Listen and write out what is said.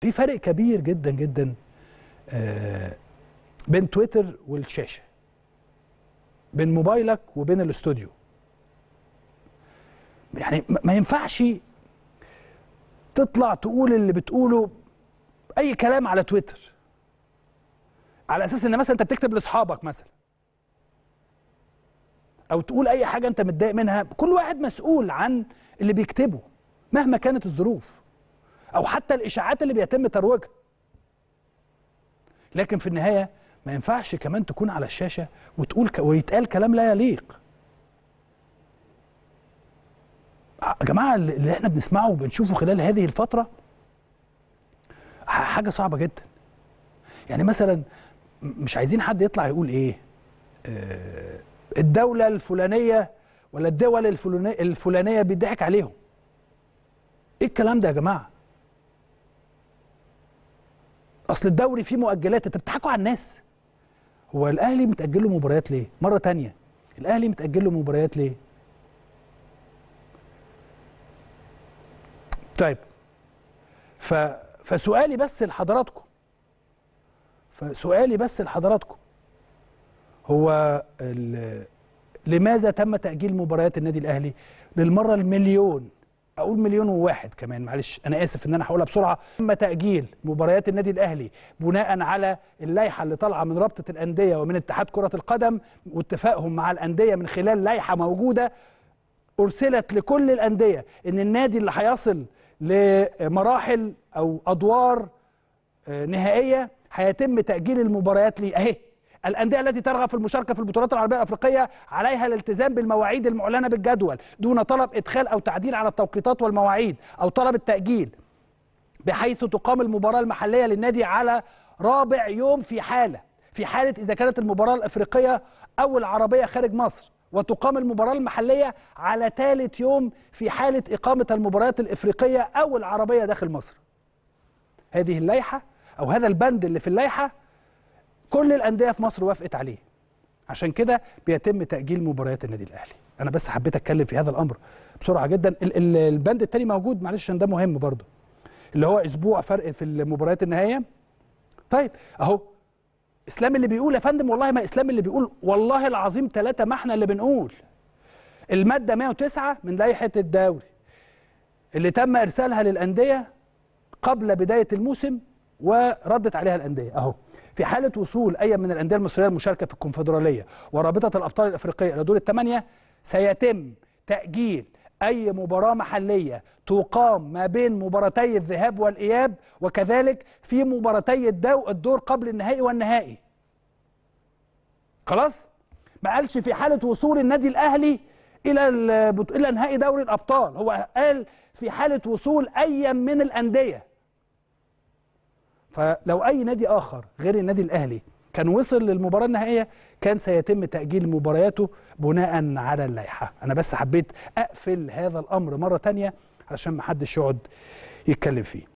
في فرق كبير جدا جدا آه، بين تويتر والشاشه بين موبايلك وبين الاستوديو يعني ما- ما ينفعش تطلع تقول اللي بتقوله اي كلام على تويتر على اساس ان مثلا انت بتكتب لاصحابك مثلا او تقول اي حاجه انت متضايق منها كل واحد مسؤول عن اللي بيكتبه مهما كانت الظروف او حتى الاشاعات اللي بيتم ترويجها لكن في النهايه ما ينفعش كمان تكون على الشاشه وتقول ك... ويتقال كلام لا يليق يا جماعه اللي اللي احنا بنسمعه وبنشوفه خلال هذه الفتره ح- حاجه صعبه جدا يعني مثلا م- مش عايزين حد يطلع يقول ايه آه، الدوله الفلانيه ولا الدول الفلانيه الفلانيه بيضحك عليهم ايه الكلام ده يا جماعه اصل الدوري فيه مؤجلات انت بتضحكوا على الناس هو الاهلي متاجل له مباريات ليه مره تانية الاهلي متاجل له مباريات ليه طيب ف... فسؤالي بس لحضراتكم فسؤالي بس لحضراتكم هو ال... لماذا تم تأجيل مباريات النادي الأهلي للمرة المليون أقول مليون وواحد كمان معلش أنا آسف إن أنا هقولها بسرعة تم تأجيل مباريات النادي الأهلي بناء على اللائحة اللي طالعة من رابطة الأندية ومن اتحاد كرة القدم واتفاقهم مع الأندية من خلال لائحة موجودة ارسلت لكل الانديه ان النادي اللي هيصل لمراحل او ادوار آه، نهائيه هيتم تاجيل المباريات ليه اهي الانديه التي ترغب في المشاركه في البطولات العربيه الافريقيه عليها الالتزام بالمواعيد المعلنه بالجدول دون طلب ادخال او تعديل على التوقيتات والمواعيد او طلب التاجيل بحيث تقام المباراة المحلية للنادي على رابع يوم في حالة في حالة إذا كانت المباراة الأفريقية أو العربية خارج مصر وتقام المباراة المحلية على ثالث يوم في حالة إقامة المباريات الإفريقية أو العربية داخل مصر هذه اللائحة أو هذا البند اللي في اللائحة كل الأندية في مصر وافقت عليه عشان كده بيتم تأجيل مباريات النادي الأهلي أنا بس حبيت أتكلم في هذا الأمر بسرعة جدا ال- ال- البند التاني موجود معلش عشان ده مهم برضه اللي هو اسبوع فرق في المباريات النهائيه طيب اهو اسلام اللي بيقول يا فندم والله ما اسلام اللي بيقول والله العظيم ثلاثه ما احنا اللي بنقول الماده 109 من لائحه الدوري اللي تم ارسالها للانديه قبل بدايه الموسم وردت عليها الانديه اهو في حاله وصول اي من الانديه المصريه المشاركه في الكونفدراليه ورابطه الابطال الافريقيه الى دور الثمانيه سيتم تاجيل اي مباراه محليه تقام ما بين مباراتي الذهاب والاياب وكذلك في مباراتي الدو الدور قبل النهائي والنهائي خلاص ما قالش في حاله وصول النادي الاهلي الى البط- الى نهائي دوري الابطال هو قال في حاله وصول اي من الانديه فلو اي نادي اخر غير النادي الاهلي كان وصل للمباراه النهائيه كان سيتم تاجيل مبارياته بناء على اللائحه انا بس حبيت اقفل هذا الامر مره تانية علشان ما حدش يقعد يتكلم فيه